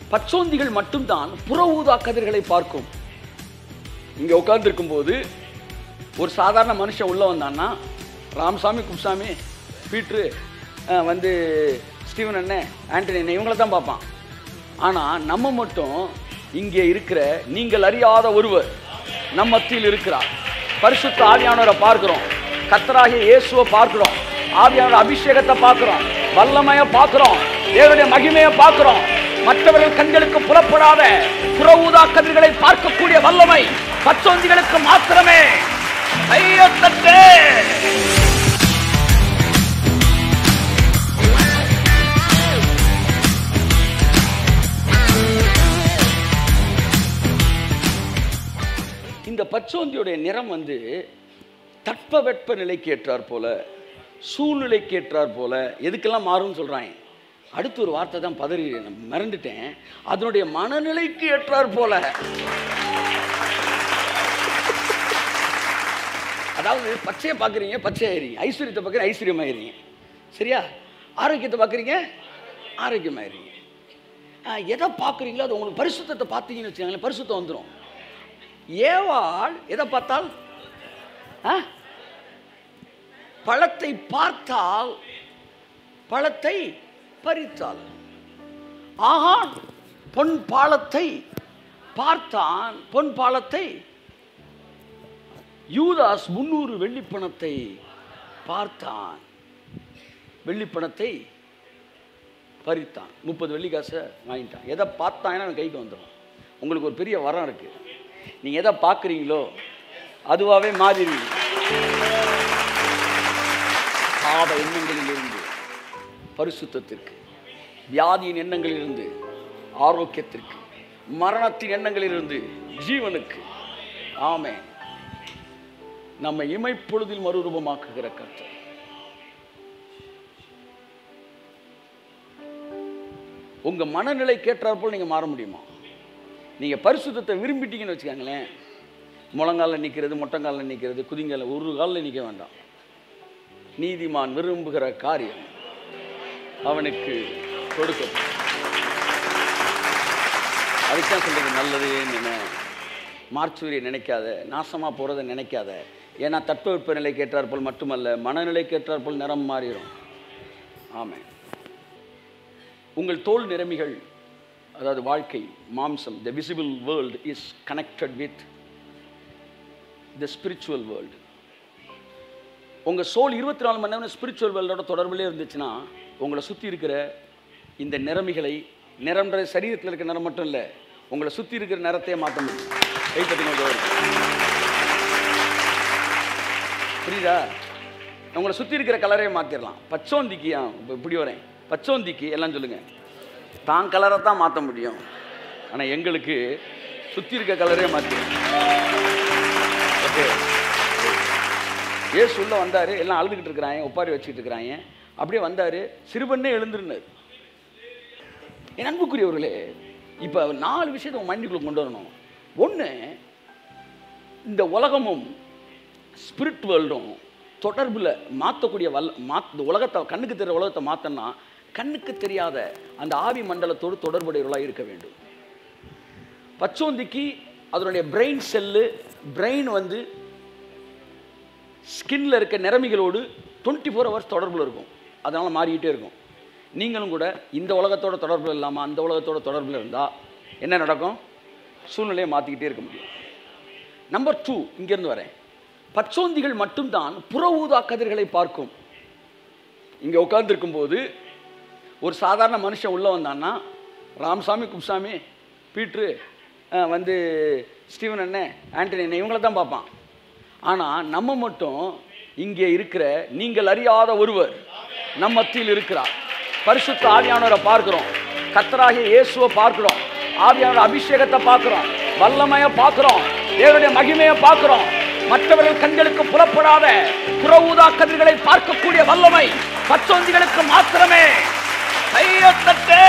பச்சோந்திகள் மட்டும்தான் புற ஊதா கதிர்களை பார்க்கும் இங்க உட்கார்ந்துருக்கும் போது ஒரு சாதாரண மனுஷன் உள்ள வந்தான்னா ராமசாமி குப்சாமி பீட்ரு அஹ், வந்து ஸ்டீவன் அண்ணன் ஆண்டனி அண்ணன் இவங்கள தான் பார்ப்பான் ஆனா நம்ம மட்டும் இங்கே இருக்கிற நீங்கள் அறியாத ஒருவர் நம் மத்தியில் இருக்கிறார் பரிசுத்த ஆவியானவரை பார்க்கிறோம் கத்தராகிய இயேசுவை பார்க்கிறோம் ஆவியானவர் அபிஷேகத்தை பார்க்கிறோம் வல்லமைய பார்க்கிறோம் தேவனுடைய மகிமையை பார்க்கிறோம் மற்றவர்கள் கண்களுக்கு புலப்படாத புற ஊதா கதிர்களை பார்க்கக்கூடிய வல்லமை பச்சோந்திகளுக்கு மாத்திரமே ஐயத்தட்டே இந்த பச்சோந்தியுடைய நிறம் வந்து தட்பவெட்ப நிலைக்கு ஏற்றார் போல சூழ்நிலைக்கு ஏற்றார் போல எதுக்கெல்லாம் மாறும்னு சொல்றாங்க அடுத்து ஒரு வார்த்தை தான் பதறி நான் மறந்துட்டேன் அதனுடைய மனநிலைக்கு ஏற்றார் போல அதாவது பச்சையை பார்க்குறீங்க பச்சையாயிருங்க ஐஸ்வர்யத்தை பார்க்குறீங்க ஐஸ்வர்யமாயிருங்க சரியா ஆரோக்கியத்தை பார்க்குறீங்க ஆரோக்கியமாயிருங்க ஆஹ், எதை பார்க்குறீங்களோ அது உங்களுக்கு பரிசுத்தத்தை பார்த்தீங்கன்னு வச்சுக்கோங்களேன் பரிசுத்தம் வந்துடும் ஏவாள் எதை பார்த்தால் ஆ? பழத்தை பார்த்தால் பழத்தை பறித்தாள் ஆகான் பொன் பாலத்தை பார்த்தான் பொன் பாலத்தை யூதாஸ் முன்னூறு வெள்ளிப்பணத்தை பார்த்தான் வெள்ளிப்பணத்தை பறித்தான் முப்பது வெள்ளி காசை வாங்கிட்டான் எதை பார்த்தாங்கன்னா அவன் கைக்கு வந்துடும் உங்களுக்கு ஒரு பெரிய வரம் இருக்கு நீங்கள் எதை பார்க்குறீங்களோ அதுவாகவே மாறிடுவீங்க பாவ எண்ணங்களிலிருந்து பரிசுத்தத்திற்கு வியாதியின் எண்ணங்களிலிருந்து ஆரோக்கியத்திற்கு மரணத்தின் எண்ணங்களிலிருந்து ஜீவனுக்கு ஆமென் நம்மை இமைப்பொழுதில் மறுரூபமாக்குகிற கர்த்தர் உங்க மனநிலை கேட்டாற்போல் நீங்க மாற முடியுமா நீங்க பரிசுத்தத்தை விரும்பிட்டீங்கன்னு வச்சுக்கோங்களேன் முழங்காலில் நிற்கிறது மொட்டங்காலில் நிற்கிறது குதிங்கால ஒரு காலில் நிற்க வேண்டாம் நீதிமான் விரும்புகிற காரியம் அவனுக்கு கொடுக்கப்படும் அதுக்காக சொல்றது நல்லது நினை மார்ச்சூரியை நினைக்காத நாசமாக போகிறத நினைக்காத ஏன்னா தட்பவெப்ப நிலை கேட்டாற்போல் மட்டுமல்ல மனநிலை கேட்டாற்போல் நிறம் மாறிடும் ஆமென் உங்கள் தோல் நிறமிகள் அதாவது வாழ்க்கை மாம்சம் the visible world is connected with the spiritual world உங்கள் சோல் இருபத்தி நாலு மணி நேரம் ஸ்பிரிச்சுவல் வேர்ல்டோட தொடர்புலே இருந்துச்சுன்னா உங்களை சுற்றி இருக்கிற இந்த நிறமிகளை நிறம்ன்ற சரீரத்தில் இருக்கிற நிறம் மட்டும் இல்லை உங்களை சுற்றி இருக்கிற நிறத்தையே மாற்ற முடியும் கைப்பற்றி புரியுதா உங்களை சுற்றி இருக்கிற கலரையே மாற்றிடலாம் பச்சோந்திக்கு ஆ, இப்ப இப்படி வரேன் பச்சோந்திக்கு எல்லாம் சொல்லுங்க தான் கலரை தான் மாற்ற முடியும் ஆனால் எங்களுக்கு சுற்றி இருக்க கலரே மாற்றி ஓகே ஏசு உள்ள வந்தார் எல்லாம் அழுதுகிட்டு இருக்கிறாங்க ஒப்பாரி வச்சுக்கிட்டு இருக்கிறாங்க அப்படியே வந்தார் சிறுபண்ணே எழுந்திருந்தார் என் அன்புக்குரியவர்களே இப்போ நாலு விஷயத்தை உங்கள் மைண்டுக்குள்ளே கொண்டு வரணும் ஒன்று இந்த உலகமும் ஸ்பிரிட் வேர்ல்டும் தொடர்பில் மாற்றக்கூடிய வல்ல மாத் இந்த உலகத்தை கண்ணுக்கு தெரிகிற உலகத்தை மாற்றனா கண்ணுக்கு தெரியாத அந்த ஆவி மண்டலத்தோடு தொடர்புடையவர்களாக இருக்க வேண்டும் பச்சோந்திக்கு அதனுடைய பிரெயின் செல்லு பிரெயின் வந்து ஸ்கின்ல இருக்க நிறமிகளோடு டுவெண்ட்டி ஃபோர் ஹவர்ஸ் தொடர்பில் இருக்கும் அதனால் மாறிக்கிட்டே இருக்கும் நீங்களும் கூட இந்த உலகத்தோட தொடர்பில் இல்லாமல் அந்த உலகத்தோட தொடர்பில் இருந்தால் என்ன நடக்கும் சூழ்நிலையை மாற்றிக்கிட்டே இருக்க முடியும் நம்பர் டூ இங்கேருந்து வரேன் பச்சோந்திகள் மட்டும்தான் புற ஊதா கதிர்களை பார்க்கும் இங்கே உட்கார்ந்துருக்கும் போது ஒரு சாதாரண மனுஷன் உள்ளே வந்தான்னா ராமசாமி குப்சாமி பீட்ரு அஹ், வந்து ஸ்டீவன் அண்ணன் ஆண்டனி அண்ணன் இவங்கள தான் பார்ப்பான் ஆனால் நம்ம மட்டும் இங்கே இருக்கிற நீங்கள் அறியாத ஒருவர் நம் மத்தியில் இருக்கிறார் பரிசுத்த ஆவியானவரை பார்க்கிறோம் கத்தராகிய இயேசுவை பார்க்கிறோம் ஆவியானவர் அபிஷேகத்தை பார்க்கிறோம் வல்லமையை பார்க்கிறோம் தேவனுடைய மகிமையை பார்க்கிறோம் மற்றவர்கள் கண்களுக்கு புலப்படாத புற ஊதா கதிர்களை பார்க்கக்கூடிய வல்லமை பச்சோந்திகளுக்கு மாத்திரமே கையத்தட்டே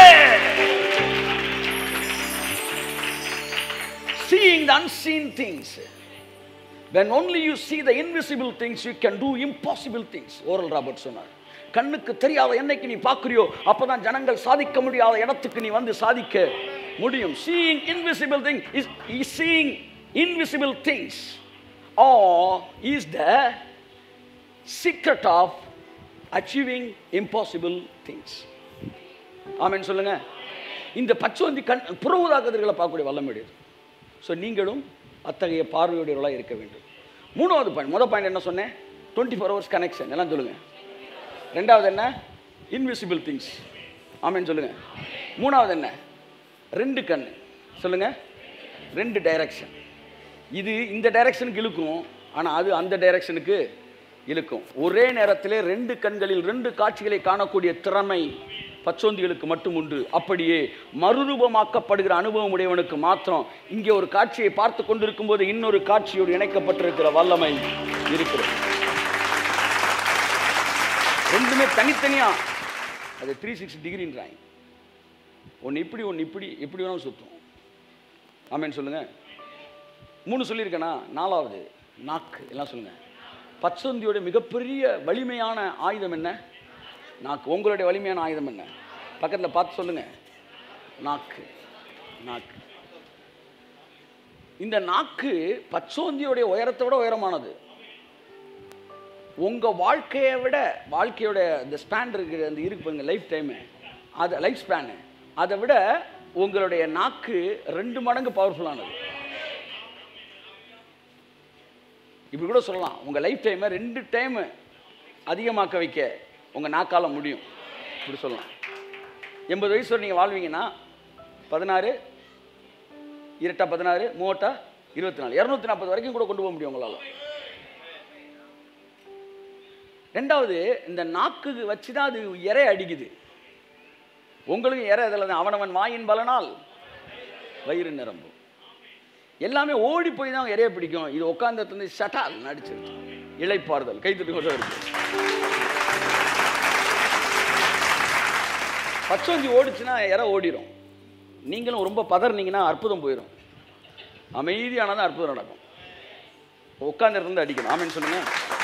seeing the unseen things when only you see the invisible things you can do impossible things Oral Robert சொன்னார் கண்ணுக்கு தெரியாத என்னைக்கு நீ பார்க்குறியோ அப்பதான் ஜனங்கள் சாதிக்க முடியாத இடத்துக்கு நீ வந்து சாதிக்க முடியும் seeing invisible thing is is seeing invisible things ah is the secret of achieving impossible things amen சொல்லுங்க இந்த பச்சோந்தி கண் புறவுதா கதிர்களை பார்க்கக்கூடிய வல்லமையுடையது ஸோ நீங்களும் அத்தகைய பார்வையுடையவர்களாக இருக்க வேண்டும் மூணாவது பாயிண்ட் முதல் பாயிண்ட் என்ன சொன்னேன் டுவெண்ட்டி ஃபோர் ஹவர்ஸ் கனெக்ஷன் எல்லாம் சொல்லுங்க ரெண்டாவது என்ன இன்விசிபிள் திங்ஸ் ஆமென் சொல்லுங்க மூணாவது என்ன ரெண்டு கண் சொல்லுங்க ரெண்டு டைரக்ஷன் இது இந்த டைரக்ஷனுக்கு இழுக்கும் ஆனால் அது அந்த டைரக்ஷனுக்கு இழுக்கும் ஒரே நேரத்திலே ரெண்டு கண்களில் ரெண்டு காட்சிகளை காணக்கூடிய திறமை பச்சோந்திகளுக்கு மட்டும் உண்டு அப்படியே மறுரூபமாக்கப்படுகிற அனுபவம் உடையவனுக்கு மாத்திரம் இங்கே ஒரு காட்சியை பார்த்து கொண்டிருக்கும் போது இன்னொரு காட்சியோடு இணைக்கப்பட்டிருக்கிற வல்லமை இருக்கிறது ரெண்டுமே தனித்தனியா அது த்ரீ சிக்ஸ் டிகிரின்றாங்க ஒன்று இப்படி ஒன்று இப்படி எப்படி வேணாலும் சுற்றும் ஆமேன்னு சொல்லுங்க மூணு சொல்லியிருக்கேனா நாலாவது நாக்கு எல்லாம் சொல்லுங்க பச்சந்தியோட மிகப்பெரிய வலிமையான ஆயுதம் என்ன நாக்கு உங்களுடைய வலிமையான ஆயுதம் என்ன பக்கத்தில் பார்த்து சொல்லுங்க நாக்கு நாக்கு இந்த நாக்கு பச்சோந்தியோடைய உயரத்தை விட உயரமானது உங்கள் வாழ்க்கையை விட வாழ்க்கையோட இந்த ஸ்பேன் இருக்கிற அந்த இருக்கு பாருங்க லைஃப் டைமு அது லைஃப் ஸ்பேனு அதை விட உங்களுடைய நாக்கு ரெண்டு மடங்கு பவர்ஃபுல்லானது இப்படி கூட சொல்லலாம் உங்கள் லைஃப் டைமை ரெண்டு டைமு அதிகமாக்க வைக்க உங்கள் நாக்கால முடியும் இப்படி சொல்லலாம் எண்பது வயசு வரை நீங்கள் வாழ்வீங்கன்னா பதினாறு இரட்டா பதினாறு மூவட்டா இருபத்தி நாலு இரநூத்தி நாற்பது வரைக்கும் கூட கொண்டு போக முடியும் உங்களால் ரெண்டாவது இந்த நாக்கு வச்சு தான் அது இறை அடிக்குது உங்களுக்கும் இறை அதில் தான் அவனவன் வாயின் பலனால் வயிறு நிரம்பும் எல்லாமே ஓடி போய் தான் இறைய பிடிக்கும் இது உட்காந்து வந்து சட்டால் நடிச்சிருக்கு இளைப்பாறுதல் கைத்தட்டு கொண்டு இருக்கு பச்சோந்தி ஓடிச்சுன்னா இறை ஓடிடும் நீங்களும் ரொம்ப பதறினீங்கன்னா அற்புதம் போயிடும் அமைதியானதான் அற்புதம் நடக்கும் உட்காந்து இருந்து அடிக்கணும் ஆமேன்னு சொல்லுங்க